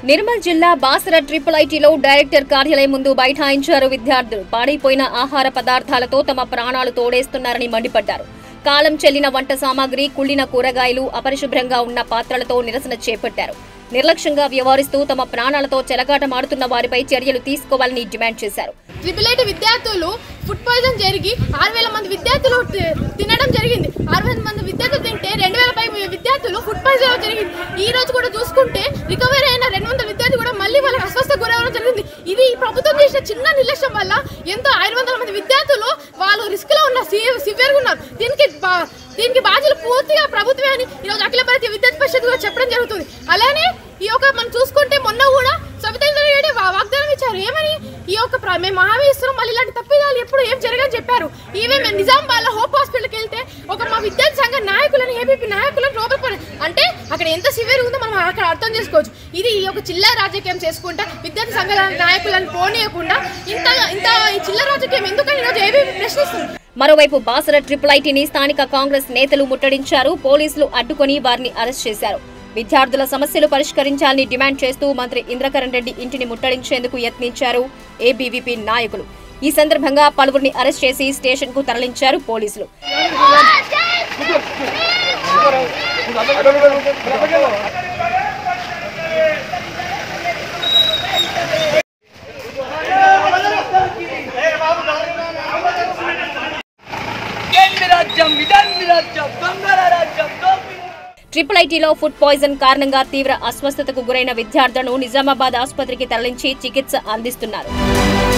నిర్మల్ జిల్లా బాసర ట్రిపుల్ ఐటీలో డైరెక్టర్ కార్యాలయం ముందు బైఠాయించారు విద్యార్థులు పాడైపోయిన ఆహార పదార్థాలతో తమ ప్రాణాలు తోడేస్తున్నారని మండిపడ్డారు కాలం చెల్లిన వంట సామాగ్రి కుళ్ళిన కూరగాయలు అపరిశుభ్రంగా ఉన్న పాత్రలతో నిరసన చేపట్టారు నిర్లక్ష్యంగా వ్యవహరిస్తూ తమ ప్రాణాలతో చెలగాటమాడుతున్న వారిపై చర్యలు తీసుకోవాలని డిమాండ్ చేశారు ట్రిపుల్ ఐటీ విద్యార్థులు ఫుడ్ పాయిజన్ జరిగి ఆరు వేల మంది విద్యార్థులు తి- తినడం జరిగింది ఆరు వేల మంది విద్యార్థులు తింటే రెండు వేల పై విద్యార్థులు ఫుడ్ పాయిజన్ జరిగింది ఈ రోజు కూడా చూసుకుంటే రికవరీ అయిన రెండు వందల విద్యార్థులు కూడా మళ్ళీ వాళ్ళకి అస్వస్థ గురవడం జరిగింది ఇది ఈ ప్రభుత్వం చేసిన చిన్న నిర్లక్ష్యం వల్ల ఎంతో ఐదు వందల మంది విద్యార్థులు వాళ్ళు రిస్క్ లో ఉన్నారు సివియర్గా ఉన్నారు దీనికి బా- దీనికి బాధ్యులు పూర్తిగా ప్రభుత్వమే అని ఈరోజు అఖిల భారతీయ విద్యార్థి పరిషత్ కూడా చెప్పడం జరుగుతుంది అలానే ఈ యొక్క మనం చూసుకుంటే మొన్న కూడా సవితేంద్ర రెడ్డి వా- వాగ్దానం ఇచ్చారు ఏమని ఈ యొక్క ప్ర- మేము హామీ ఇస్తున్నాం మళ్ళీ ఇలాంటి తప్పిదాలు ఎప్పుడు ఏం జరగని చెప్పారు ఈవే మేము నిజామాబాద్ హోప్ హాస్పిటల్కి వెళ్తే ఒక మా విద్యార్థి సంఘ నాయకులను ఏబీపీ నాయకులను లోపల పడి అంటే అక్కడ ఎంత సివియర్ ఉందో మనం అక్కడ అర్థం చేసుకోవచ్చు ఇది ఈ యొక్క చిల్లర రాజకీయం చేసుకుంటా విద్యార్థి సంఘాల నాయకులను పోనీయకుండా ఇంత ఇంత ఈ చిల్లర రాజకీయం ఎందుకని ఈరోజు ఏబీపీ ప్రశ్నిస్తుంది మరోవైపు బాసర ట్రిపుల్ ఐటీని స్థానిక కాంగ్రెస్ నేతలు ముట్టడించారు పోలీసులు అడ్డుకొని వారిని అరెస్ట్ చేశారు విద్యార్థుల సమస్యలు పరిష్కరించాలని డిమాండ్ చేస్తూ మంత్రి ఇంద్రకరణ్ రెడ్డి ఇంటిని ముట్టడించేందుకు యత్నించారు ఏబీవీపీ నాయకులు ఈ సందర్భంగా పలువురిని అరెస్ట్ చేసి స్టేషన్ కు తరలించారు పోలీసులు ఇదేంటి రాజ్యం ఇదేంటి రాజ్యం దొంగల రాజ్యం దోపిడీ ట్రిపుల్ ఐటీలో ఫుడ్ పాయిజన్ కారణంగా తీవ్ర అస్వస్థతకు గురైన విద్యార్థులను నిజామాబాద్ ఆసుపత్రికి తరలించి చికిత్స అందిస్తున్నారు